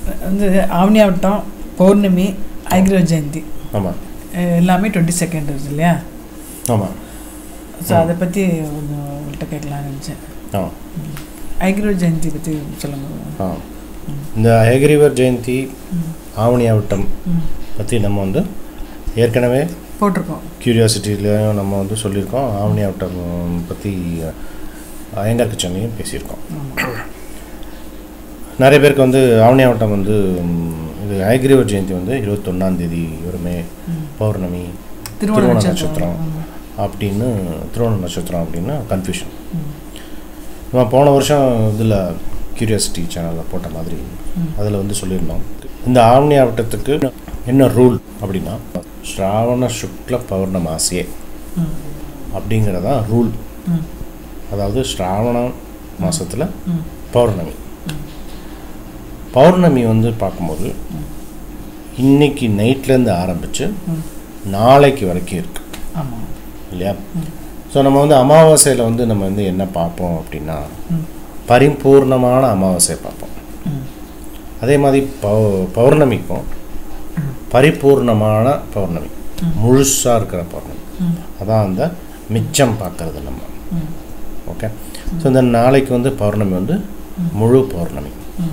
வந்து ஆவணியாவட்டம் பௌர்ணமி ஐகிரவ ஜெயந்தி ஆமாம் அஹ் எல்லாமே டுவெண்ட்டி செகண்ட் வருது இல்லையா ஆமாம் ஸோ அதை பற்றி கொஞ்சம் உங்கள்கிட்ட கேட்கலாம்னு நினச்சேன் ஆ ஐகிரவ ஜெயந்தி பற்றி சொல்லுங்க ஆ இந்த ஹயகிரிவர் ஜெயந்தி ம். ஆவணியாவட்டம் ம் பற்றி நம்ம வந்து ஏற்கனவே போட்டிருக்கோம் கியூரியாசிட்டிலையும் நம்ம வந்து சொல்லியிருக்கோம் ஆவணியாவட்டம் பற்றி அயங்கார் கிச்சன்லையும் பேசியிருக்கோம் ஆமாம் நிறைய பேருக்கு வந்து ஆவணியாவட்டம் வந்து ம், இது ஹயகிரிவர் ஜெயந்தி வந்து இருபத்தொன்னாந்தேதி வருமே ம். பௌர்ணமி திருவோண திருவோண நட்சத்திரம் நட்சத்திரம். ஆமா. அப்படின்னு திருவோண நட்சத்திரம் அப்படின்னு கன்ஃபியூஷன் ம். நம்ம போன வருஷம் இதில் கியூரியாசிட்டி சேனலில் போட்ட மாதிரி ம். அதில் வந்து சொல்லியிருந்தோம் இந்த ஆவணியாவட்டத்துக்கு என்ன ரூல் அப்படின்னா ஸ்ராவண சுக்ல பௌர்ணமாசியே ம். அப்படிங்கிறதான் ரூல் ம். அதாவது ஸ்ராவண மாதத்தில் ம். பௌர்ணமி பௌர்ணமி வந்து பார்க்கும்போது இன்னைக்கு நைட்லேருந்து ஆரம்பித்து ம். நாளைக்கு வரைக்கும் இருக்கு ஆமாம் இல்லையா ஸோ நம்ம வந்து அமாவாசையில் வந்து நம்ம வந்து என்ன பார்ப்போம் அப்படின்னா ம். பரிபூர்ணமான அமாவாசையை பார்ப்போம் ம். அதே மாதிரி பௌ பௌர்ணமிக்கும் பரிபூர்ணமான பௌர்ணமி ம். முழுசாக இருக்கிற பௌர்ணமி ம். அதான் அந்த மிச்சம் பார்க்கறது நம்ம ம். ஓகே ஸோ இந்த நாளைக்கு வந்து பௌர்ணமி வந்து முழு பௌர்ணமி ம்.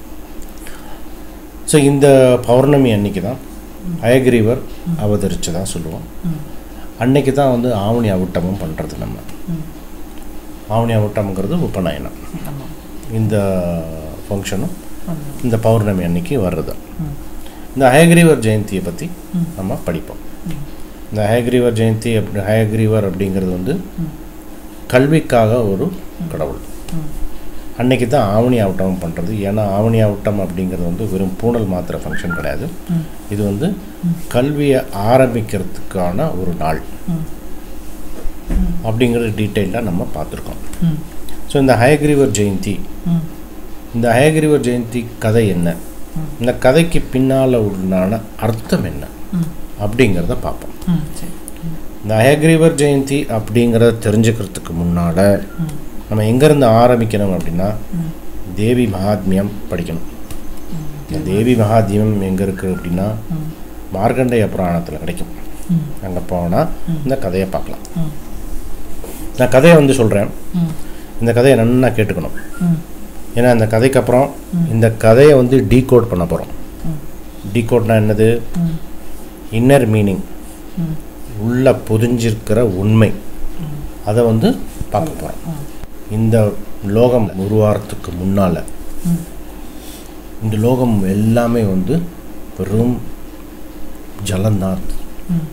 ஸோ இந்த பௌர்ணமி அன்னைக்கு தான் அயகிரிவர் அவதரிச்சதா சொல்லுவோம் ம். அன்னைக்கு தான் வந்து ஆவணி அவுட்டமும் பண்ணுறது நம்ம ம். ஆவணி அவுட்டம்ங்கிறது உபநயனம் ஆமாம் இந்த ஃபங்க்ஷனும் ஆமாம் இந்த பௌர்ணமி அன்னைக்கு வர்றது ம். இந்த ஹயகிரிவர் ஜெயந்தியை பற்றி ம். நம்ம படிப்போம் ம். இந்த ஹயகிரிவர் ஜெயந்தி அப்படி ஹயகிரிவர் அப்படிங்கிறது வந்து ம். கல்விக்காக ஒரு கடவுள் ம். அன்னைக்கு தான் ஆவணி ஆவட்டம் பண்ணுறது ஏன்னா ஆவணி ஆவட்டம் அப்படிங்கிறது வந்து வெறும் பூணல் மாத்திர ஃபங்க்ஷன் கிடையாது ம். இது வந்து கல்வியை ஆரம்பிக்கிறதுக்கான ஒரு நாள் ம். அப்படிங்கிறது டீட்டெயிலாக நம்ம பார்த்துருக்கோம் ம். ஸோ இந்த ஹயகிரிவர் ஜெயந்தி ம். இந்த ஹயகிரிவர் ஜெயந்தி கதை என்ன ம். இந்த கதைக்கு பின்னால் உண்டான அர்த்தம் என்ன ம். அப்படிங்கிறத பார்ப்போம் ம். சரி இந்த ஹயகிரிவர் ஜெயந்தி அப்படிங்கிறத தெரிஞ்சுக்கிறதுக்கு முன்னால் ம். நம்ம எங்கேருந்து ஆரம்பிக்கணும் அப்படின்னா ம். தேவி மகாத்மியம் படிக்கணும் இந்த தேவி மகாத்மியம் எங்கே இருக்குது அப்படின்னா ம். மார்க்கண்டேய புராணத்தில் கிடைக்கும் ம். அங்கே போனால் இந்த கதையை பார்க்கலாம் ம். நான் கதையை வந்து சொல்கிறேன் ம். இந்த கதையை நன்னா கேட்டுக்கணும் ம். ஏன்னா இந்த கதைக்கு அப்புறம் இந்த கதையை வந்து டீகோட் பண்ண போகிறோம் ம். டீகோட்னா என்னது ம். இன்னர் மீனிங் ம். உள்ள பொதிஞ்சிருக்கிற உண்மை அதை வந்து பார்க்க போகிறோம் இந்த லோகம் உருவாகிறதுக்கு முன்னால் ம். இந்த லோகம் எல்லாமே வந்து வெறும் ஜலம்தான் ம்.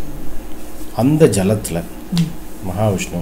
அந்த ஜலத்தில் ம். மகாவிஷ்ணு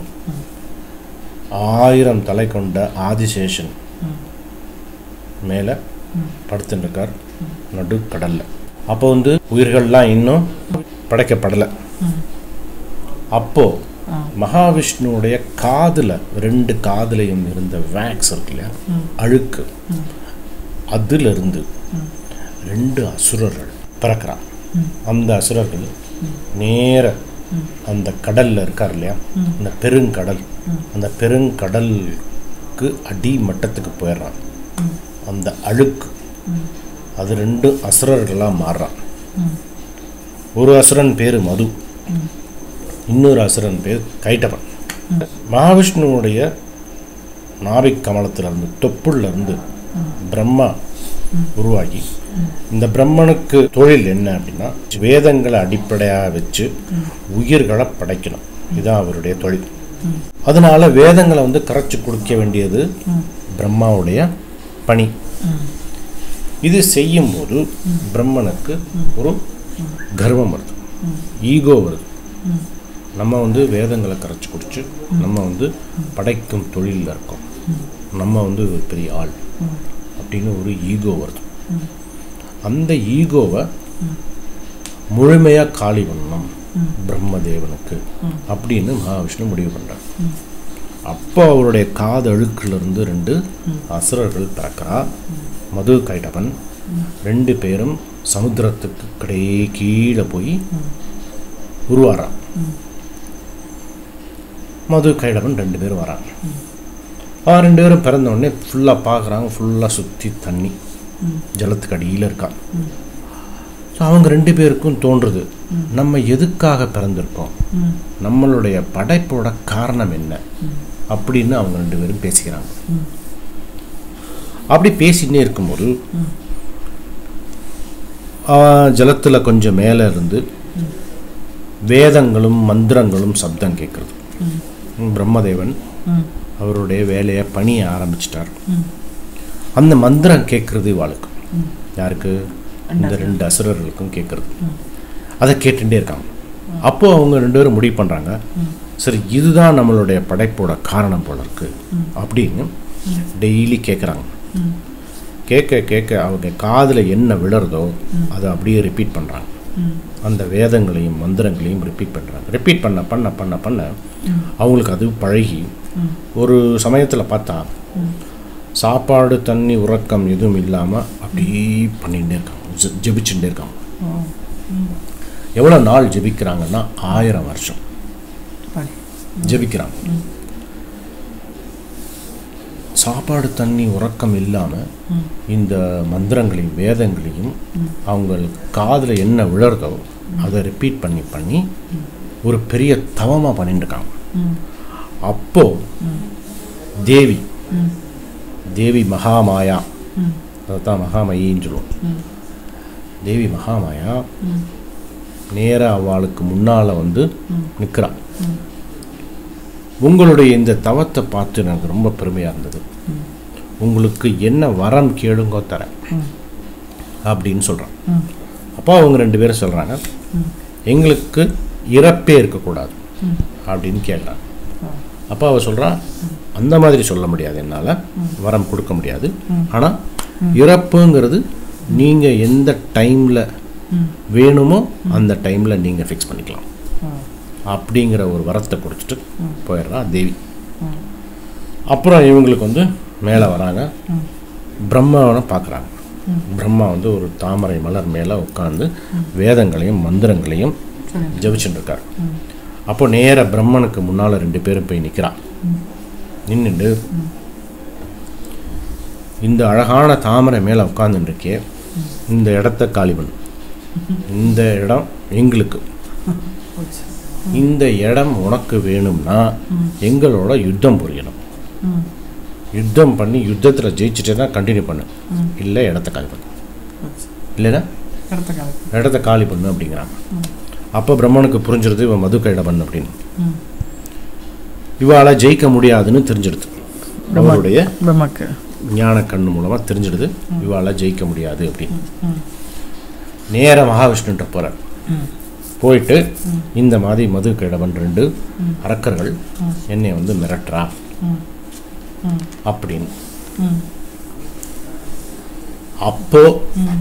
ஆயிரம் தலை கொண்ட ஆதிசேஷன் ம். மேலே ம். படுத்துட்டு இருக்கார் நடு கடலில் அப்போ வந்து உயிர்கள்லாம் இன்னும் படைக்கப்படலை ம். அப்போ ஆ. மகாவிஷ்ணுவுடைய காதில் ரெண்டு காதுலையும் இருந்த வேக்ஸ் இருக்கு இல்லையா ம். அழுக்கு ம். அதிலிருந்து ம். ரெண்டு அசுரர்கள் பிறக்கிறான் ம். அந்த அசுரர்கள் நேர ம். அந்த கடல்ல இருக்கார் இல்லையா ம். அந்த பெருங்கடல் ம். அந்த பெருங்கடலுக்கு அடி மட்டத்துக்கு போயிடுறான் ம். அந்த அழுக்கு ம். அது ரெண்டு அசுரர்களாக மாறுறான் ம். ஒரு அசுரன் பேர் மது ம். இன்னொரு அசுரன் பேர் கைட்டவன் மகாவிஷ்ணுவுடைய நாபிக் கமலத்திலிருந்து தொப்புள்ள இருந்து பிரம்மா உருவாகி இந்த பிரம்மனுக்கு தொழில் என்ன அப்படின்னா வேதங்களை அடிப்படையாக வச்சு உயிர்களை படைக்கணும் இதுதான் அவருடைய தொழில் ம். அதனால வேதங்களை வந்து கரைச்சு கொடுக்க வேண்டியது ம். பிரம்மாவுடைய பணி ம். இது செய்யும்போது பிரம்மனுக்கு ஒரு கர்வம் வருது ஈகோ வருது ம். நம்ம வந்து வேதங்களை கரைச்சி குடிச்சு நம்ம வந்து படைக்கும் தொழிலில் இருக்கோம் நம்ம வந்து ஒரு பெரிய ஆள் ம். அப்படின்னு ஒரு ஈகோ வருது ம். அந்த ஈகோவை முழுமையாக காலி பண்ணணும் பிரம்மதேவனுக்கு அப்படின்னு மகாவிஷ்ணு முடிவு பண்ணுறார் அப்போ அவருடைய காது அழுக்கிலிருந்து ரெண்டு அசுரர்கள் பிறக்கிறா மது கைடவன் ரெண்டு பேரும் சமுத்திரத்துக்கு கடையே கீழே போய் உருவாரான் மது கைடவன் ரெண்டு பேரும் வராங்க ஆ ரெண்டு பேரும் பிறந்த உடனே ஃபுல்லாக பார்க்குறாங்க ஃபுல்லாக சுற்றி தண்ணி ஜலத்துக்கு அடியில் இருக்கான் ஸோ அவங்க ரெண்டு பேருக்கும் தோன்றுது நம்ம எதுக்காக பிறந்திருக்கோம் ம் நம்மளுடைய படைப்போட காரணம் என்ன அப்படின்னு அவங்க ரெண்டு பேரும் பேசிக்கிறாங்க அப்படி பேசினே இருக்கும்போது ஜலத்தில் கொஞ்சம் மேலே இருந்து வேதங்களும் மந்திரங்களும் சப்தம் கேட்குறது பிரம்மதேவன் ம் அவருடைய வேலையை பணிய ஆரம்பிச்சிட்டார் ம் அந்த மந்திரம் கேட்குறது இவாளுக்கு யாருக்கு இந்த ரெண்டு அசுரர்களுக்கும் கேட்குறது அதை கேட்டுட்டே இருக்காங்க அப்போ அவங்க ரெண்டு பேரும் முடிவு பண்ணுறாங்க சரி இதுதான் நம்மளுடைய படைப்போட காரணம் போல இருக்கு அப்படின்னு டெய்லி கேட்குறாங்க ம் கேட்க கேட்க அவங்க காதில் என்ன விழறதோ அதை அப்படியே ரிப்பீட் பண்ணுறாங்க ம் அந்த வேதங்களையும் மந்திரங்களையும் ரிப்பீட் பண்ணுறாங்க ரிப்பீட் பண்ண பண்ண பண்ண பண்ண அவங்களுக்கு அது பழகி ஒரு சமயத்தில் பார்த்தா சாப்பாடு தண்ணி உறக்கம் எதுவும் இல்லாமல் அப்படியே பண்ணிகிட்டே இருக்காங்க ஜெ- ஜெபிச்சுட்டே இருக்காங்க ஓ ம் எவ்வளோ நாள் ஜெபிக்கிறாங்கன்னா ஆயிரம் வருஷம் படி ஜெபிக்கிறாங்க சாப்பாடு தண்ணி உறக்கம் இல்லாமல் இந்த மந்திரங்களையும் வேதங்களையும் அவங்க காதில் என்ன விழறதோ அதை ரிப்பீட் பண்ணி பண்ணி ஒரு பெரிய தவமாக பண்ணிட்டு இருக்காங்க ம் அப்போ தேவி ம் தேவி மகாமாயா ம் அதான் மகாமயின்னு சொல்லுவோம் ம் தேவி மகாமாயா ம் நேராக அவளுக்கு முன்னால் வந்து நிற்கிறான் ம் உங்களுடைய இந்த தவத்தை பார்த்து எனக்கு ரொம்ப பெருமையாக இருந்தது உங்களுக்கு என்ன வரம் கேளுங்கோ தரேன் ம் அப்படின்னு சொல்கிறான் ம் அப்போ அவங்க ரெண்டு பேரும் சொல்கிறாங்க எங்களுக்கு இறப்பே இருக்கக்கூடாது ம் அப்படின்னு கேட்குறாங்க ஆ அப்போ அவ சொல்கிறா அந்த மாதிரி சொல்ல முடியாது என்னால் வரம் கொடுக்க முடியாது ஆனால் இறப்புங்கிறது நீங்கள் எந்த டைமில் ம் வேணுமோ அந்த டைமில் நீங்கள் ஃபிக்ஸ் பண்ணிக்கலாம் ஆ அப்படிங்கிற ஒரு வரத்தை கொடுத்துட்டு போயிடுறா தேவி ம் அப்புறம் இவங்களுக்கு வந்து மேலே வராங்க ம் பிரம்மாவை பார்க்குறாங்க பிரம்மா வந்து ஒரு தாமரை மலர் மேலே உட்காந்து வேதங்களையும் மந்திரங்களையும் சரி ஜபிச்சுட்டு இருக்கார் ம் அப்போ நேர பிரம்மனுக்கு முன்னால் ரெண்டு பேரும் போய் நிற்கிறான் நின்றுட்டு இந்த அழகான தாமரை மேலே உட்காந்துருக்கே இந்த இடத்த காலி பண்ணு இந்த இடம் எங்களுக்கு போச்சு இந்த இடம் உனக்கு வேணும்னா எங்களோட யுத்தம் புரியணும் ம் யுத்தம் பண்ணி யுத்தத்தில் ஜெயிச்சுட்டே தான் கண்டினியூ பண்ணு ம். இல்லை இடத்த காலி பண்ணு போச்சு இல்லைன்னா அடுத்த காலம் இடத்த காலி பண்ணு அப்படிங்கிறாங்க அப்போ பிரம்மனுக்கு புரிஞ்சிருது இவன் மது கைடபன் அப்படின்னு ம் இவாளால் ஜெயிக்க முடியாதுன்னு தெரிஞ்சிடுது அவருடைய பிரம்மக்கு ஞான கண்ணு மூலமாக தெரிஞ்சிடுது இவாளால் ஜெயிக்க முடியாது அப்படின்னு ம் நேர மகாவிஷ்ணுன்ற போகிறார் ம் போயிட்டு இந்த மாதிரி மது கைடவன் ரெண்டு அரக்கர்கள் என்னை வந்து மிரட்டுறா ம் ம் அப்படின்னு ம் அப்போ ம்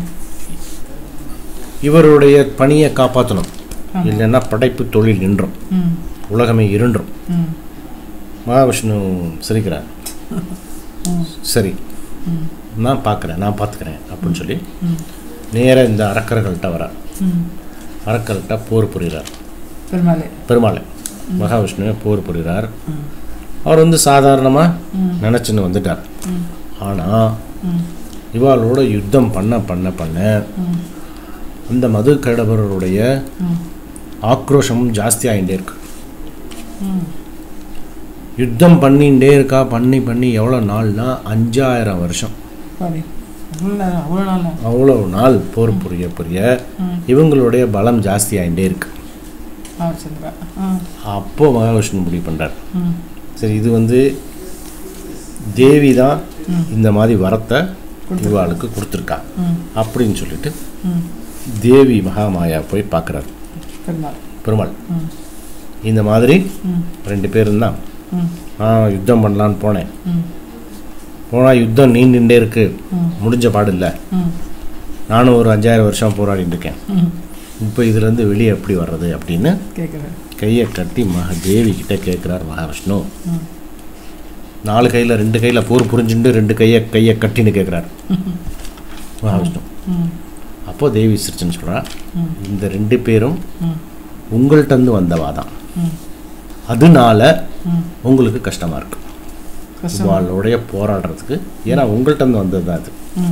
இவருடைய பணியை காப்பாற்றணும் இல்லைன்னா படைப்பு தொழில் நின்றும் ம் உலகமே இருண்டும் ம் மகாவிஷ்ணு சிரிக்கிறார் ம் சரி ம் நான் பார்க்குறேன் நான் பார்த்துக்கிறேன் அப்படின்னு சொல்லி ம் நேராக இந்த அரக்கர்கள்ட்ட வரார் ம் அரக்கர்கள்ட்ட போர் புரிகிறார் பெருமாளே பெருமாளை மகாவிஷ்ணுவை போர் புரிகிறார் ம் அவர் வந்து சாதாரணமாக ம். நினச்சின்னு வந்துட்டார் ம் ஆனால் ம் இவாளோட யுத்தம் பண்ண பண்ண பண்ண ம் அந்த மது கடவருடைய ம் ஆக்ரோஷமும் ஜாஸ்தி ஆகிட்டே இருக்கு ம் யுத்தம் பண்ணிகிட்டே இருக்கா பண்ணி பண்ணி எவ்வளோ நாள்னா அஞ்சாயிரம் வருஷம் பாடி அவ்வளோ நேரம் அவ்வளோ நாள் அவ்வளோ நாள் போர் புரிய புரிய ம் இவங்களுடைய பலம் ஜாஸ்தி ஆகிட்டே இருக்கு ஆ சந்திரா ஆ அப்போ மகாவிஷ்ணு முடிவு பண்ணுறார் ம் சரி இது வந்து தேவி தான் இந்த மாதிரி வரத்தை இவாளுக்கு கொடுத்துருக்கா ம் அப்படின்னு சொல்லிட்டு ம் தேவி மகாமாயா போய் பார்க்குறாரு பெருமாள் பெருமாள் ம் இந்த மாதிரி ம் ரெண்டு பேரும் தான் ம் நான் யுத்தம் பண்ணலான்னு போனேன் ம் போனால் யுத்தம் நீண்டுட்டே இருக்கு ம். முடிஞ்ச பாடு இல்லை ம் நானும் ஒரு அஞ்சாயிரம் வருஷம் போராடிட்டு இருக்கேன் ம் இப்போ இதுலேருந்து வெளியே எப்படி வர்றது அப்படின்னு கேட்குறேன் கையை கட்டி மக தேவி கிட்ட கேட்குறார் மகாவிஷ்ணு ம் நாலு கையில் ரெண்டு கையில் போர் புரிஞ்சுட்டு ரெண்டு கையை கையை கட்டின்னு கேட்குறாரு மகாவிஷ்ணு ம் அப்போ தேவி சிரிச்சுன்னு சொல்கிறா ம். இந்த ரெண்டு பேரும் ம் உங்கள்கிட்டருந்து வந்தவா தான் ம் அதனால ம் உங்களுக்கு கஷ்டமாக இருக்கு கஷ்டம் இவாளோடைய போராடுறதுக்கு ஏன்னா உங்கள்கிட்ட இருந்து வந்தது தான் அது ம்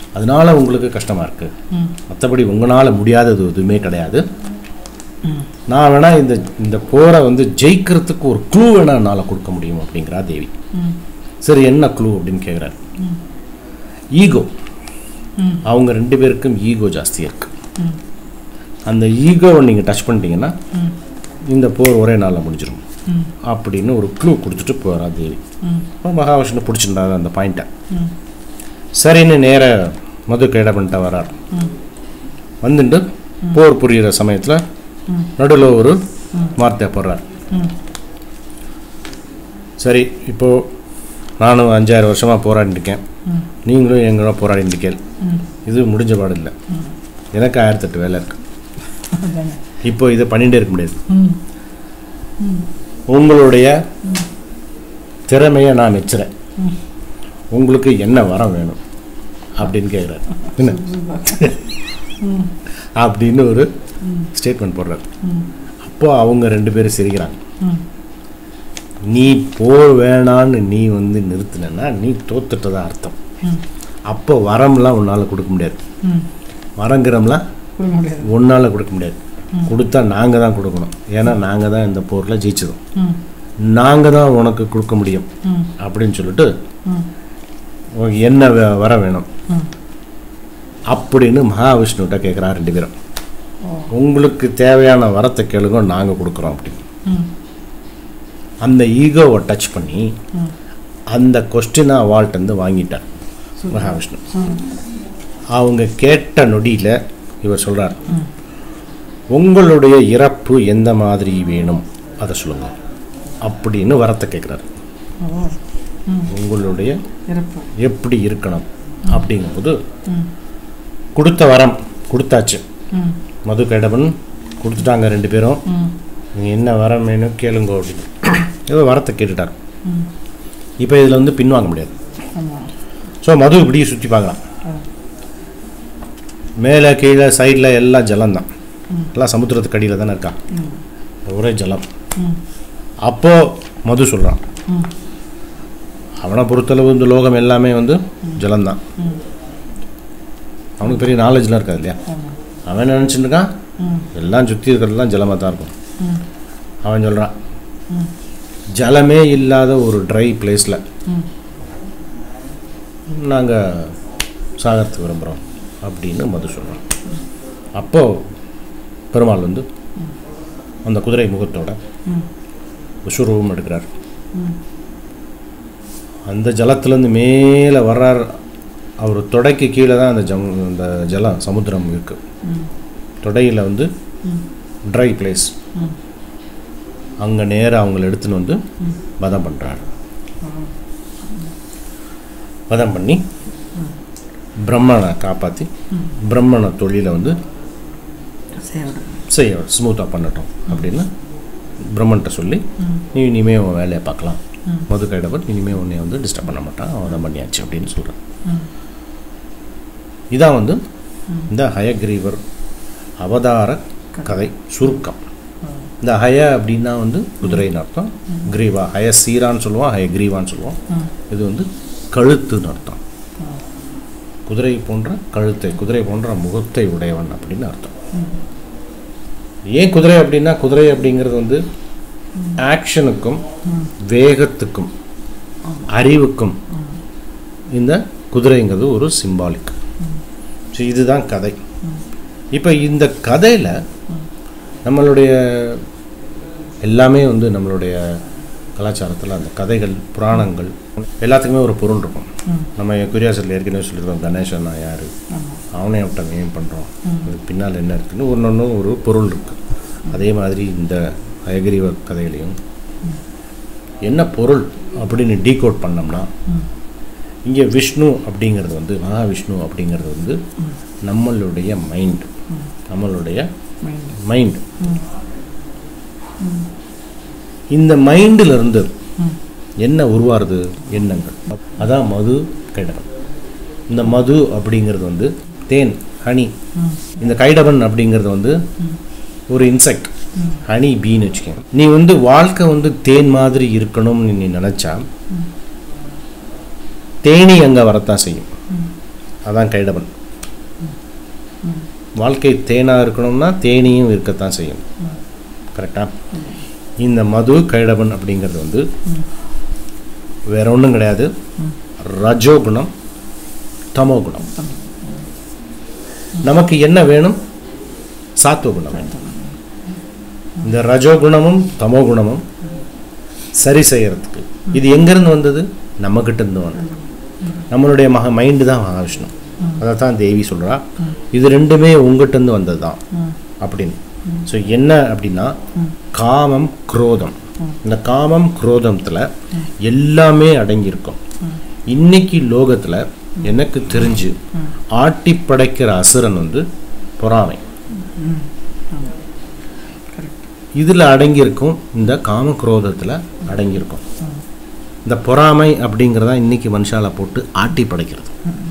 அதனால உங்களுக்கு கஷ்டமாக இருக்குது ம் மற்றபடி உங்களால் முடியாதது எதுவுமே கிடையாது ம் நான் வேணா இந்த இந்த போரை வந்து ஜெயிக்கிறதுக்கு ஒரு க்ளூ வேணா என்னால் கொடுக்க முடியும் அப்படிங்கிறா தேவி ம் சரி என்ன க்ளூ அப்படின்னு கேட்குறாரு ஈகோ ம் அவங்க ரெண்டு பேருக்கும் ஈகோ ஜாஸ்தியாக இருக்கு ம் அந்த ஈகோவை நீங்கள் டச் பண்ணிட்டீங்கன்னா ம் இந்த போர் ஒரே நாளில் முடிஞ்சிடும் ம் அப்படின்னு ஒரு க்ளூ கொடுத்துட்டு போகிறா தேவி ம் அப்போ மகாவிஷ்ணு பிடிச்சிருந்தாரு அந்த பாயிண்ட்டை ம் சரின்னு நேர மது கைட பண்ணிட்டு வரார் ம் வந்துட்டு போர் புரிகிற சமயத்தில் ம். நடுவில் ஒரு வார்த்தை போடுறார் ம் சரி இப்போது நானும் அஞ்சாயிரம் வருஷமாக போராடிட்டு இருக்கேன் ம் நீங்களும் எங்களோட போராடிட்டு இருக்கேன் ம் இது முடிஞ்ச பாடு இல்லை எனக்கு ஆயிரத்தெட்டு வேலை இருக்கு அதானே இப்போ இதை பண்ணிகிட்டே இருக்க முடியாது ம் உங்களுடைய திறமையை நான் மெச்சுறேன் ம். உங்களுக்கு என்ன வரம் வேணும் அப்படின்னு கேட்குறாரு என்ன ம் அப்படின்னு ஒரு ஸ்டேட்மெண்ட் போடுறாரு ம் அப்போ அவங்க ரெண்டு பேரும் சிரிக்கிறாங்க ம் நீ போர் வேணான்னு நீ வந்து நிறுத்தினா நீ தோத்துட்டதா அர்த்தம் ம் அப்போ வரம்லாம் உன்னால் கொடுக்க முடியாது ம் வரங்கிறம்லாம் கொடுக்க முடியாது உன்னால் கொடுக்க முடியாது கொடுத்தா நாங்கள் தான் கொடுக்கணும் ஏன்னா நாங்கள் தான் இந்த போரில் ஜெயிச்சதும் ம் நாங்கள் தான் உனக்கு கொடுக்க முடியும் ம் அப்படின்னு சொல்லிட்டு ம் உனக்கு என்ன வே- வர வேணும் ம் அப்படின்னு மகாவிஷ்ணுகிட்ட கேட்குறா ரெண்டு பேரும் ஓ உங்களுக்கு தேவையான வரத்தை கேளுங்க நாங்கள் கொடுக்குறோம் அப்படின்னு ம் அந்த ஈகோவை டச் பண்ணி ம் அந்த கொஸ்டினை அவால்ட்டேருந்து வாங்கிட்டார் மகாவிஷ்ணு ம் அவங்க கேட்ட நொடியில் இவர் சொல்கிறார் ம். உங்களுடைய இறப்பு எந்த மாதிரி வேணும் அதை சொல்லுங்க அப்படின்னு வரத்தை கேட்குறாரு ஓ ம் உங்களுடைய இறப்பு எப்படி இருக்கணும் அப்படிங்கும்போது ம் கொடுத்த வரம் கொடுத்தாச்சு ம் மது கைடவன் கொடுத்துட்டாங்க ரெண்டு பேரும் ம் நீங்கள் என்ன வரம் வேணும் கேளுங்க அப்படின்னு ஏதோ வரத்தை கேட்டுட்டார் ம் இப்போ இதில் வந்து பின்வாங்க முடியாது ஆமாம் ஸோ மது இப்படியே சுற்றி பார்க்கலாம் ஆ மேலே கீழே சைடில் எல்லாம் ஜலம்தான் ம். எல்லாம் சமுத்திரத்துக்கு அடியில் தானே இருக்கா ம் ஒரே ஜலம் ம் அப்போ மது சொல்கிறான் ம் அவனை பொறுத்தளவு இந்த லோகம் எல்லாமே வந்து ஜலம்தான் ம் அவனுக்கு பெரிய நாலேஜ்லாம் இருக்காது இல்லையா ஆமாம் அவன் நினச்சிட்டு இருக்கான் ம் எல்லாம் சுற்றி இருக்கிறதுலாம் ஜலமாக தான் இருக்கும் ம் அவன் சொல்கிறான் ம் ஜலமே இல்லாத ஒரு ட்ரை பிளேஸில் ம் நாங்கள் சாகறதுக்கு விரும்புகிறோம் அப்படின்னு மது சொல்கிறான் அப்போது பெருமாள் வந்து அந்த குதிரை முகத்தோட ம் விஸ்வரூபம் எடுக்கிறார் ம் அந்த ஜலத்துலேருந்து மேலே வர்றார் அவர் தொடைக்கு கீழே தான் அந்த ஜம் அந்த ஜலம் சமுத்திரம் இருக்குது ம் தொடையில் வந்து ம் ட்ரை பிளேஸ் ம் அங்கே நேராக அவங்கள எடுத்துன்னு வந்து வதம் பண்ணுறார் வதம் பண்ணி பிரம்மனை காப்பாற்றி பிரம்மனை தொழிலை வந்து சேவடு செய்ய ஸ்மூத்தாக பண்ணட்டும் அப்படின்னு பிரம்மன்ட்ட சொல்லி ம் நீ இனிமே உன் வேலையை பார்க்கலாம் ம். மது கைடவன் இனிமே உன்னை வந்து டிஸ்டர்ப் பண்ண மாட்டான் அவன் தான் பண்ணியாச்சு அப்படின்னு சொல்கிறான் ம் இதான் வந்து இந்த ஹயக்ரீவர் அவதார கதை சுருக்கம் இந்த ஹய அப்படின்னா வந்து குதிரைன்னு அர்த்தம் கிரீவா ஹய சீரான்னு சொல்லுவோம் ஹய கிரீவான்னு சொல்லுவோம் ம் இது வந்து கழுத்துன்னு அர்த்தம் குதிரை போன்ற கழுத்தை குதிரை போன்ற முகத்தை உடையவன் அப்படின்னு அர்த்தம் ஏன் குதிரை அப்படின்னா குதிரை அப்படிங்கிறது வந்து ஆக்ஷனுக்கும் வேகத்துக்கும் அறிவுக்கும் இந்த குதிரைங்கிறது ஒரு சிம்பாலிக் ஸோ இதுதான் கதை இப்போ இந்த கதையில் நம்மளுடைய எல்லாமே வந்து நம்மளுடைய கலாச்சாரத்தில் அந்த கதைகள் புராணங்கள் எல்லாத்துக்குமே ஒரு பொருள் இருக்கும் ம். நம்ம குரியாசத்தில் ஏற்கனவே சொல்லியிருக்கோம் கணேசன் யார் ஆமாம் அவனை விட்டவன் ஏன் பண்ணுறோம் அதுக்கு பின்னால் என்ன இருக்குன்னு ஒன்று ஒன்று ஒரு பொருள் இருக்குது அதே மாதிரி இந்த அயகிரிவ கதையிலையும் என்ன பொருள் அப்படின்னு டீகோட் பண்ணோம்னா ம் இங்கே விஷ்ணு அப்படிங்கிறது வந்து மகாவிஷ்ணு அப்படிங்கிறது வந்து நம்மளுடைய மைண்ட் நம்மளுடைய மைண்ட் மைண்ட் ம் இந்த மைண்டில் இருந்து ம் என்ன உருவாருது எண்ணங்கள் அதான் மது கைடவன் இந்த மது அப்படிங்கிறது வந்து தேன் ஹனி ம் இந்த கைடவன் அப்படிங்கிறது வந்து ஒரு இன்செக்ட் ம். ஹனி பீன்னு வச்சுக்கோங்க நீ வந்து வாழ்க்கை வந்து தேன் மாதிரி இருக்கணும்னு நீ நினச்சா தேனி அங்கே வரத்தான் செய்யும் ம் அதான் கைடபன் வாழ்க்கை தேனாக இருக்கணும்னா தேனியும் இருக்கத்தான் செய்யும் கரெக்டாக இந்த மது கைடபன் அப்படிங்கிறது வந்து வேற ஒன்றும் கிடையாது ரஜோகுணம் தமோகுணம் நமக்கு என்ன வேணும் சாத்துவகுணம் வேணும் இந்த ரஜோகுணமும் தமோகுணமும் சரி செய்யறதுக்கு இது எங்கேருந்து வந்தது நம்மக்கிட்ட இருந்து வந்தது நம்மளுடைய மக மைண்டு தான் மகாவிஷ்ணு அதை தான் தேவி சொல்கிறா இது ரெண்டுமே உங்ககிட்ட இருந்து வந்தது தான் அப்படின்னு ஸோ என்ன அப்படின்னா காமம் குரோதம் இந்த காமம் குரோதத்தில் எல்லாமே அடங்கியிருக்கும் இன்னைக்கு லோகத்தில் எனக்கு தெரிஞ்சு ஆட்டி படைக்கிற அசுரன் வந்து பொறாமை இதில் அடங்கியிருக்கும் இந்த காம குரோதத்தில் அடங்கியிருக்கும் இந்த பொறாமை அப்படிங்கிறதா இன்னைக்கு மனுஷால போட்டு ஆட்டி படைக்கிறது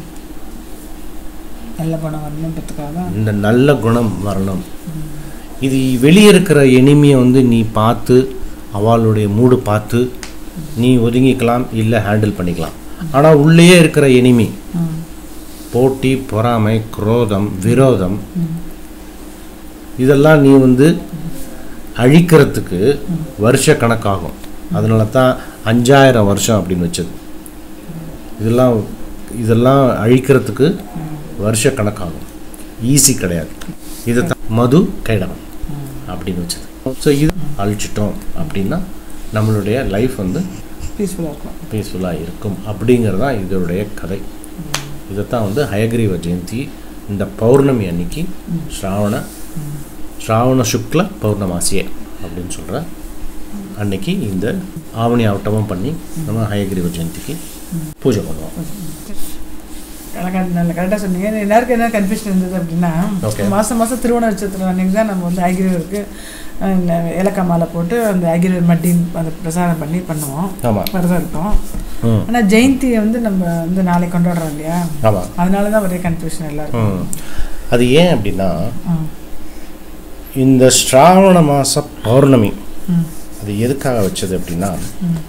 நல்ல குணம் வரணுன்றதுக்காக இந்த நல்ல குணம் வரணும் இது வெளியே இருக்கிற எனிமியை வந்து நீ பார்த்து அவளுடைய மூடு பார்த்து நீ ஒதுங்கிக்கலாம் இல்லை ஹேண்டில் பண்ணிக்கலாம் ஆனால் உள்ளேயே இருக்கிற எனிமி ம் போட்டி பொறாமை குரோதம் விரோதம் இதெல்லாம் நீ வந்து அழிக்கிறதுக்கு வருஷ கணக்காகும் அதனால தான் அஞ்சாயிரம் வருஷம் அப்படின்னு வச்சது இதெல்லாம் இதெல்லாம் அழிக்கிறதுக்கு வருஷ கணக்காகும் ஈஸி கிடையாது இதை தான் மது கைடவன் அப்படின்னு வச்சது ஸோ இது அழிச்சிட்டோம் அப்படின்னா நம்மளுடைய லைஃப் வந்து பீஸ்ஃபுல்லாக இருக்கும் பீஸ்ஃபுல்லாக இருக்கும் அப்படிங்கிறது தான் இதனுடைய கதை இதைத்தான் வந்து ஹயக்ரீவ ஜெயந்தி இந்த பௌர்ணமி அன்னைக்கு ஸ்ராவண ஸ்ராவண சுக்ல பௌர்ணமாசியே அப்படின்னு சொல்கிற அன்னைக்கு இந்த ஆவணி ஆவட்டமும் பண்ணி நம்ம ஹயக்ரீவ ஜெயந்திக்கு பூஜை பண்ணுவோம் கரெக்டாக நல்ல கரெக்டாக சொன்னீங்க எல்லாருக்கும் என்ன கன்ஃபியூஷன் இருந்தது அப்படின்னா Okay. மாதம் மாதம் திருவோண நட்சத்திரம் அன்றைக்கி தான் நம்ம வந்து ஐகிரியருக்கு ஏலக்காய் மாலை போட்டு அந்த ஐகிரியர் மட்டின்னு அந்த பிரசாரம் பண்ணி பண்ணுவோம் ஆமாம் விரதம் இருக்கோம் ம் ஆனால் ஜெயந்தியை வந்து நம்ம வந்து நாளைக்கு கொண்டாடுறோம் இல்லையா ஆமாம் அதனால தான் ஒரே கன்ஃபியூஷன் எல்லாருக்கும் ம் அது ஏன் அப்படின்னா ம் இந்த ஸ்ராவண மாத பௌர்ணமி ம் அது எதுக்காக வச்சது அப்படின்னா ம்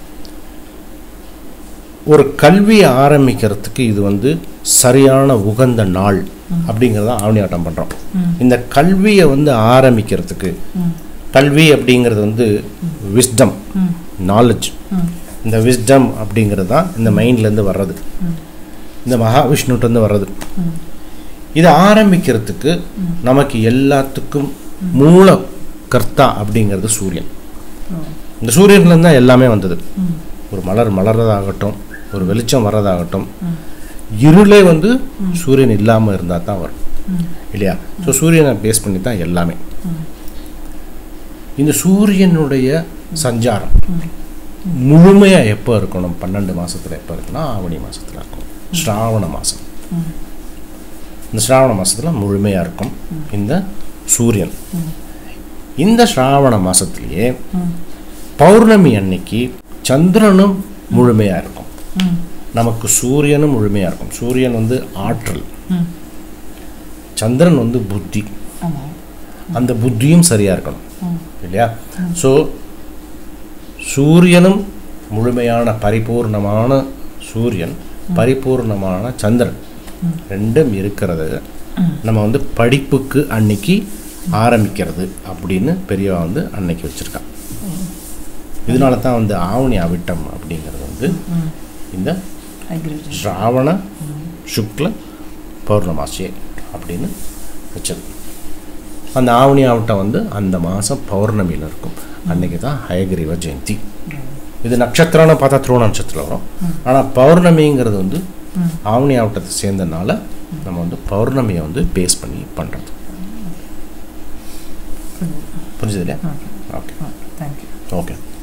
ஒரு கல்வியை ஆரம்பிக்கிறதுக்கு இது வந்து சரியான உகந்த நாள் அப்படிங்கிறத ஆவணி ஆட்டம் பண்ணுறோம் ம். இந்த கல்வியை வந்து ஆரம்பிக்கிறதுக்கு ம் கல்வி அப்படிங்கிறது வந்து விஸ்டம் ம் நாலேஜ் ம் இந்த விஸ்டம் அப்படிங்கிறது தான் இந்த மைண்ட்லேருந்து வர்றது ம். இந்த மகாவிஷ்ணுட்டேருந்து வர்றது ம் இதை ஆரம்பிக்கிறதுக்கு நமக்கு எல்லாத்துக்கும் மூல கர்த்தா அப்படிங்கிறது சூரியன் ஓ. இந்த சூரியன்லேருந்து தான் எல்லாமே வந்தது ம் ஒரு மலர் மலர்றதாகட்டும் ஒரு வெளிச்சம் வர்றதாகட்டும் ம். இருளே வந்து சூரியன் இல்லாமல் இருந்தால் தான் வரும் ம் இல்லையா ஸோ சூரியனை பேஸ் பண்ணி தான் எல்லாமே ம். இந்த சூரியனுடைய சஞ்சாரம் ம். முழுமையாக எப்போ இருக்கணும் பன்னெண்டு மாசத்துல எப்போ இருக்குன்னா ஆவணி மாசத்துல இருக்கும் ஸ்ராவண மாதம் ம். இந்த ஸ்ராவண மாசத்துல முழுமையாக இருக்கும் இந்த சூரியன் ம். இந்த ஸ்ராவண மாசத்திலேயே ம். பௌர்ணமி அன்னைக்கு சந்திரனும் முழுமையாக இருக்கும் ம். நமக்கு சூரியனும் முழுமையாக இருக்கும் சூரியன் வந்து ஆற்றல் ம். சந்திரன் வந்து புத்தி ஆமாம் அந்த புத்தியும் சரியாக இருக்கணும் ம். இல்லையா ஸோ சூரியனும் முழுமையான பரிபூர்ணமான சூரியன் பரிபூர்ணமான சந்திரன் ரெண்டும் இருக்கிறது நம்ம வந்து படிப்புக்கு அன்னைக்கு ஆரம்பிக்கிறது அப்படின்னு பெரியவா வந்து அன்னைக்கு வச்சுருக்கான் இதனால தான் வந்து ஆவணி அவிட்டம் அப்படிங்கிறது வந்து ம். இந்த ஐகிரி ஸ்ராவண சுக்ல பௌர்ணமாசியே அப்படின்னு வச்சது அந்த ஆவணி ஆவட்டம் வந்து அந்த மாதம் பௌர்ணமியில் இருக்கும் அன்னைக்கு தான் ஹயகிரிவ ஜெயந்தி இது நட்சத்திரம்னு பார்த்தா திருவோண நட்சத்திரம் வரும் ஆனால் பௌர்ணமிங்கிறது வந்து ம். ஆவணி ஆவட்டத்தை சேர்ந்ததுனால நம்ம வந்து பௌர்ணமியை வந்து பேஸ் பண்ணி பண்ணுறது புரிஞ்சுது இல்லையா ஓகே தேங்க்யூ ஓகே